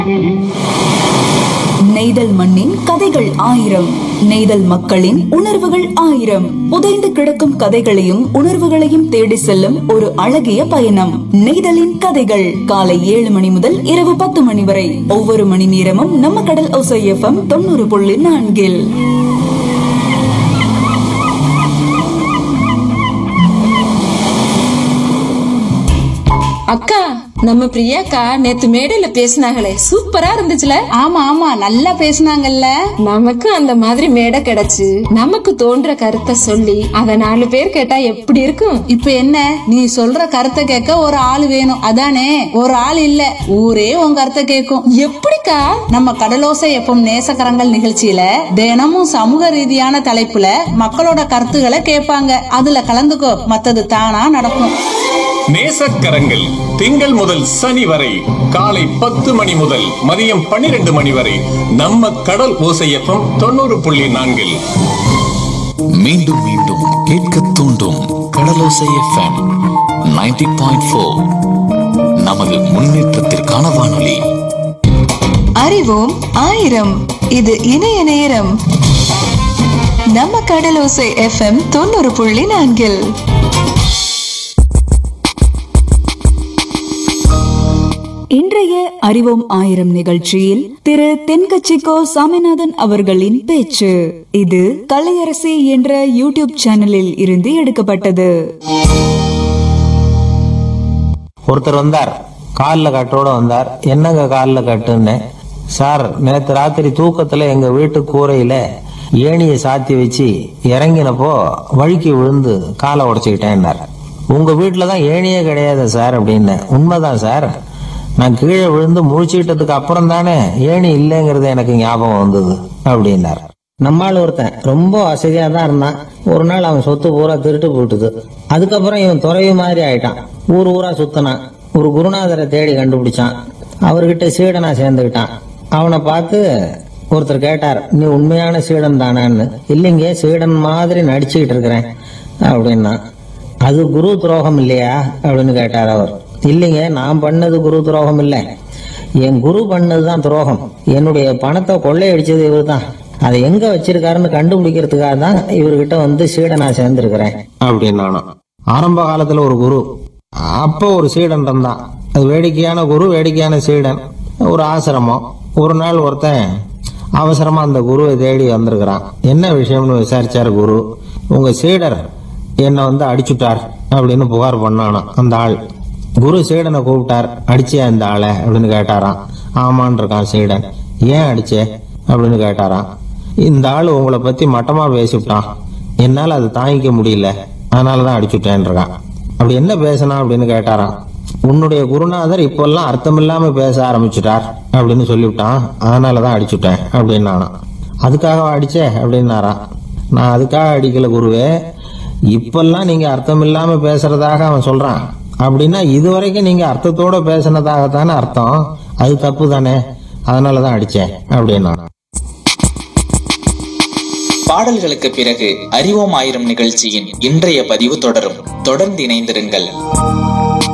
நெய்தல் மண்ணின் கதைகள் ஆயிரம் நெய்தல் மக்களின் உணர்வுகள் ஆயிரம் புதைந்து கிடக்கும் கதைகளையும் உணர்வுகளையும் தேடி செல்லும் ஒரு அழகிய பயணம் நெய்தலின் கதைகள் காலை ஏழு மணி முதல் இரவு பத்து மணி வரை ஒவ்வொரு மணி நேரமும் நம்ம கடல் ஒசை எஃப்எம் தொண்ணூறு புள்ளி நான்கில் அக்கா நம்ம பிரியாக்கா நேத்து மேடையில பேசினாங்களே சூப்பரா இருந்துச்சுல ஆமா ஆமா நல்லா பேசுனாங்கல்ல நமக்கு அந்த மாதிரி மேடை கிடைச்சு நமக்கு தோன்ற கருத்தை சொல்லி அத நாலு பேர் கேட்டா எப்படி இருக்கும் இப்ப என்ன நீ சொல்ற கருத்தை கேட்க ஒரு ஆள் வேணும் அதானே ஒரு ஆள் இல்ல ஊரே உன் கருத்தை கேட்கும் எப்படிக்கா நம்ம கடலோசை எப்பம் நேசக்கரங்கள் நிகழ்ச்சியில தினமும் சமூக ரீதியான தலைப்புல மக்களோட கருத்துக்களை கேட்பாங்க அதுல கலந்துக்கோ மத்தது தானா நடக்கும் நேசக்கரங்கள் திங்கள் முதல் சனி வரை காலை பத்து மணி முதல் மதியம் பன்னிரண்டு மணி வரை நம்ம கடல் ஓசையப்பம் தொண்ணூறு புள்ளி நான்கில் மீண்டும் மீண்டும் கேட்க தூண்டும் கடலோசை எஃப்எம் 90.4 பாயிண்ட் ஃபோர் நமது முன்னேற்றத்திற்கான வானொலி அறிவோம் ஆயிரம் இது இணைய நேரம் நம்ம கடலோசை எஃப்எம் தொண்ணூறு புள்ளி நான்கில் இன்றைய அறிவோம் ஆயிரம் நிகழ்ச்சியில் திரு தென்கட்சிக்கோ சாமிநாதன் அவர்களின் பேச்சு இது கலையரசி என்ற யூடியூப் சேனலில் இருந்து எடுக்கப்பட்டது ஒருத்தர் வந்தார் காலில் கட்டோட வந்தார் என்னங்க காலில் கட்டுன்னு சார் நேற்று ராத்திரி தூக்கத்துல எங்க வீட்டு கூரையில ஏணியை சாத்தி வச்சு இறங்கினப்போ வழுக்கி விழுந்து காலை உடச்சிக்கிட்டேன்னார் உங்க வீட்டில் தான் ஏணியே கிடையாது சார் அப்படின்னு உண்மைதான் சார் நான் கீழே விழுந்து முழிச்சுக்கிட்டதுக்கு அப்புறம் தானே ஏணி இல்லைங்கிறது எனக்கு ஞாபகம் வந்தது அப்படின்னார் நம்மால் ஒருத்தன் ரொம்ப வசதியா தான் இருந்தான் ஒரு நாள் அவன் சொத்து பூரா திருட்டு போட்டுது அதுக்கப்புறம் இவன் துறவி மாதிரி ஆயிட்டான் ஊர் ஊரா சுத்தினான் ஒரு குருநாதரை தேடி கண்டுபிடிச்சான் அவர்கிட்ட சீடனா சேர்ந்துக்கிட்டான் அவனை பார்த்து ஒருத்தர் கேட்டார் நீ உண்மையான சீடன் தானான்னு இல்லைங்க சீடன் மாதிரி நடிச்சுக்கிட்டு இருக்கிறேன் அப்படின்னா அது குரு துரோகம் இல்லையா அப்படின்னு கேட்டார் அவர் இல்லைங்க நான் பண்ணது குரு துரோகம் இல்லை என் குரு பண்ணது தான் துரோகம் என்னுடைய பணத்தை கொள்ளையடிச்சது இவர் தான் அதை எங்க வச்சிருக்காருன்னு கண்டுபிடிக்கிறதுக்காக தான் இவர்கிட்ட வந்து சீடனா சேர்ந்திருக்கிறேன் அப்படின்னு ஆரம்ப காலத்துல ஒரு குரு அப்போ ஒரு சீடன் இருந்தான் அது வேடிக்கையான குரு வேடிக்கையான சீடன் ஒரு ஆசிரமம் ஒரு நாள் ஒருத்தன் அவசரமா அந்த குருவை தேடி வந்திருக்கிறான் என்ன விஷயம்னு விசாரிச்சார் குரு உங்க சீடர் என்னை வந்து அடிச்சுட்டார் அப்படின்னு புகார் பண்ணானாம் அந்த ஆள் குரு சீடனை கூப்பிட்டார் அடிச்சியா இந்த ஆளை அப்படின்னு கேட்டாராம் ஆமான் இருக்கான் சீடன் ஏன் அடிச்சே அப்படின்னு கேட்டாராம் இந்த ஆள் உங்களை பத்தி மட்டமா பேசிவிட்டான் என்னால அதை தாங்கிக்க முடியல அதனாலதான் அடிச்சுட்டேன் இருக்கான் அப்படி என்ன பேசினா அப்படின்னு கேட்டாராம் உன்னுடைய குருநாதர் இப்பெல்லாம் அர்த்தமில்லாம பேச ஆரம்பிச்சுட்டார் அப்படின்னு சொல்லிவிட்டான் அதனாலதான் அடிச்சுட்டேன் அப்படின்னு அதுக்காக அடிச்சே அப்படின்னாராம் நான் அதுக்காக அடிக்கல குருவே இப்பெல்லாம் நீங்க அர்த்தம் இல்லாம பேசுறதாக அவன் சொல்றான் அப்படின்னா இதுவரைக்கும் நீங்க அர்த்தத்தோட பேசினதாகத்தானே அர்த்தம் அது தப்பு தானே அதனாலதான் அடிச்சேன் அப்படின்னா பாடல்களுக்கு பிறகு அறிவோம் ஆயிரம் நிகழ்ச்சியின் இன்றைய பதிவு தொடரும் தொடர்ந்து இணைந்திருங்கள்